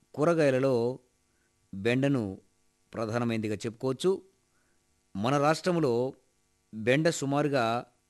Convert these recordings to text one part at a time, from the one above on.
కూరగాయలలో బెండను ప్రధానమైనదిగా చెప్పుకోవచ్చు మన రాష్ట్రంలో బెండ సుమారుగా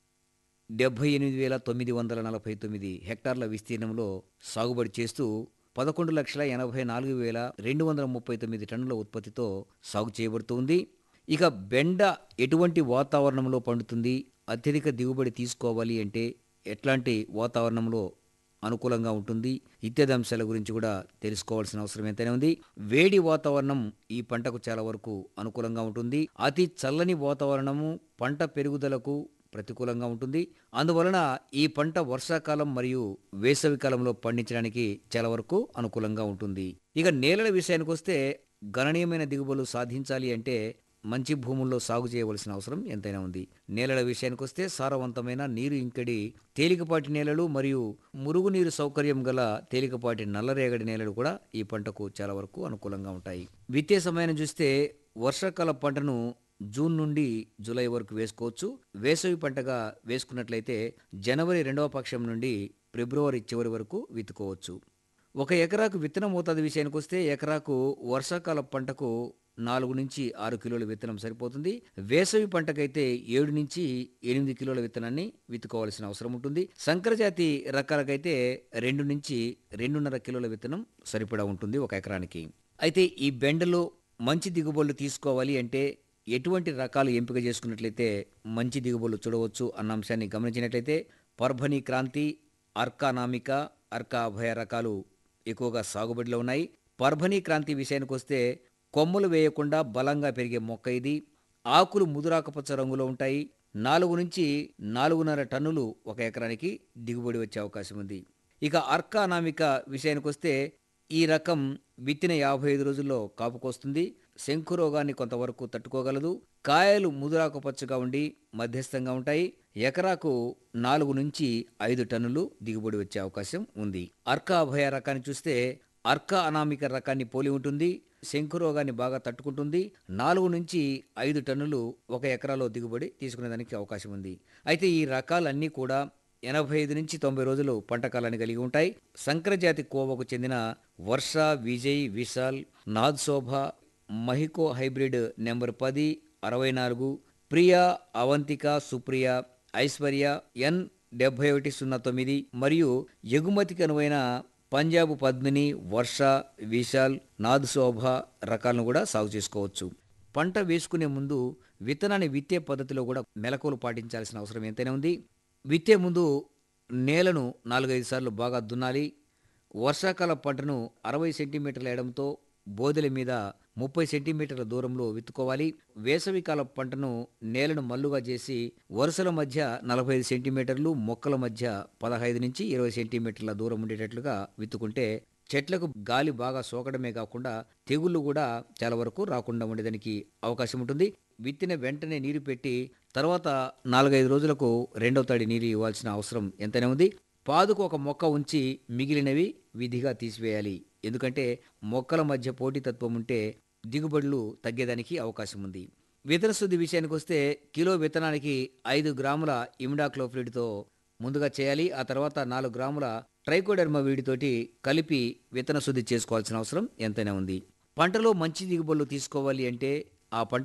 డెబ్బై ఎనిమిది వేల తొమ్మిది వందల నలభై తొమ్మిది హెక్టార్ల విస్తీర్ణంలో సాగుబడి చేస్తూ పదకొండు లక్షల ఎనభై నాలుగు వేల రెండు వందల ముప్పై తొమ్మిది టన్నుల ఉత్పత్తితో సాగు చేయబడుతుంది ఇక బెండ ఎటువంటి వాతావరణంలో పండుతుంది అత్యధిక దిగుబడి తీసుకోవాలి అంటే ఎట్లాంటి వాతావరణంలో అనుకూలంగా ఉంటుంది ఇత్యాది అంశాల గురించి కూడా తెలుసుకోవాల్సిన అవసరం ఎంతైనా ఉంది వేడి వాతావరణం ఈ పంటకు చాలా వరకు అనుకూలంగా ఉంటుంది అతి చల్లని వాతావరణము పంట పెరుగుదలకు ప్రతికూలంగా ఉంటుంది అందువలన ఈ పంట వర్షాకాలం మరియు వేసవి కాలంలో పండించడానికి చాలా వరకు అనుకూలంగా ఉంటుంది ఇక నేలల విషయానికి వస్తే గణనీయమైన దిగుబడులు సాధించాలి అంటే మంచి భూముల్లో సాగు చేయవలసిన అవసరం ఎంతైనా ఉంది నేలల విషయానికి వస్తే సారవంతమైన నీరు ఇంకడి తేలికపాటి నేలలు మరియు మురుగునీరు సౌకర్యం గల తేలికపాటి నల్లరేగడి నేలలు కూడా ఈ పంటకు చాలా వరకు అనుకూలంగా ఉంటాయి విత్తే సమయాన్ని చూస్తే వర్షాకాల పంటను జూన్ నుండి జూలై వరకు వేసుకోవచ్చు వేసవి పంటగా వేసుకున్నట్లయితే జనవరి రెండవ పక్షం నుండి ఫిబ్రవరి చివరి వరకు విత్తుకోవచ్చు ఒక ఎకరాకు విత్తనం మోతాదు విషయానికి వస్తే ఎకరాకు వర్షాకాల పంటకు నాలుగు నుంచి ఆరు కిలోల విత్తనం సరిపోతుంది వేసవి పంటకైతే ఏడు నుంచి ఎనిమిది కిలోల విత్తనాన్ని విత్తుకోవాల్సిన అవసరం ఉంటుంది సంకరజాతి రకాలకైతే రెండు నుంచి రెండున్నర కిలోల విత్తనం సరిపడా ఉంటుంది ఒక ఎకరానికి అయితే ఈ బెండలో మంచి దిగుబడులు తీసుకోవాలి అంటే ఎటువంటి రకాలు ఎంపిక చేసుకున్నట్లయితే మంచి దిగుబడులు చూడవచ్చు అన్న అంశాన్ని గమనించినట్లయితే పర్భని క్రాంతి అర్కానామిక అర్కా అభయ రకాలు ఎక్కువగా సాగుబడిలో ఉన్నాయి పర్భని క్రాంతి విషయానికి వస్తే కొమ్మలు వేయకుండా బలంగా పెరిగే మొక్క ఇది ఆకులు ముదురాకపచ్చ రంగులో ఉంటాయి నాలుగు నుంచి నాలుగున్నర టన్నులు ఒక ఎకరానికి దిగుబడి వచ్చే అవకాశం ఉంది ఇక అర్కానామిక విషయానికి వస్తే ఈ రకం విత్తిన యాభై ఐదు రోజుల్లో కాపుకొస్తుంది శంకు రోగాన్ని కొంతవరకు తట్టుకోగలదు కాయలు ముదురాకుపచ్చగా ఉండి మధ్యస్థంగా ఉంటాయి ఎకరాకు నాలుగు నుంచి ఐదు టన్నులు దిగుబడి వచ్చే అవకాశం ఉంది అర్కా అభయ రకాన్ని చూస్తే అర్కా అనామిక రకాన్ని పోలి ఉంటుంది శంకు రోగాన్ని బాగా తట్టుకుంటుంది నాలుగు నుంచి ఐదు టన్నులు ఒక ఎకరాలో దిగుబడి తీసుకునేదానికి అవకాశం ఉంది అయితే ఈ రకాలన్నీ కూడా ఎనభై ఐదు నుంచి తొంభై రోజులు పంట కాలాన్ని కలిగి ఉంటాయి సంకరజాతి కోవకు చెందిన వర్ష విజయ్ విశాల్ నాద్ శోభ మహికో హైబ్రిడ్ నెంబర్ పది అరవై నాలుగు ప్రియా అవంతిక సుప్రియ ఐశ్వర్య ఎన్ డెబ్బై ఒకటి సున్నా తొమ్మిది మరియు ఎగుమతికి అనువైన పంజాబ్ పద్మిని వర్ష విశాల్ నాద్ శోభ రకాలను కూడా సాగు చేసుకోవచ్చు పంట వేసుకునే ముందు విత్తనాన్ని విత్తే పద్ధతిలో కూడా మెలకువలు పాటించాల్సిన అవసరం ఎంతైనా ఉంది విత్తే ముందు నేలను నాలుగైదు సార్లు బాగా దున్నాలి వర్షాకాల పంటను అరవై సెంటీమీటర్ల ఎడంతో బోదెల మీద ముప్పై సెంటీమీటర్ల దూరంలో విత్తుకోవాలి వేసవికాల పంటను నేలను మల్లుగా చేసి వరుసల మధ్య నలభై ఐదు సెంటీమీటర్లు మొక్కల మధ్య పదహైదు నుంచి ఇరవై సెంటీమీటర్ల దూరం ఉండేటట్లుగా విత్తుకుంటే చెట్లకు గాలి బాగా సోకడమే కాకుండా తెగుళ్ళు కూడా చాలా వరకు రాకుండా ఉండేదానికి అవకాశం ఉంటుంది విత్తిన వెంటనే నీరు పెట్టి తర్వాత నాలుగైదు రోజులకు రెండవ తడి నీరు ఇవ్వాల్సిన అవసరం ఎంతైనా ఉంది పాదుకు ఒక మొక్క ఉంచి మిగిలినవి విధిగా తీసివేయాలి ఎందుకంటే మొక్కల మధ్య పోటీతత్వం ఉంటే దిగుబడులు తగ్గేదానికి అవకాశం ఉంది విత్తన శుద్ధి విషయానికి వస్తే కిలో విత్తనానికి ఐదు గ్రాముల ఇమిడాక్లోఫ్రిడ్తో ముందుగా చేయాలి ఆ తర్వాత నాలుగు గ్రాముల ట్రైకోడెర్మా వీడితోటి కలిపి విత్తన శుద్ధి చేసుకోవాల్సిన అవసరం ఎంతైనా ఉంది పంటలో మంచి దిగుబడులు తీసుకోవాలి అంటే ఆ పంట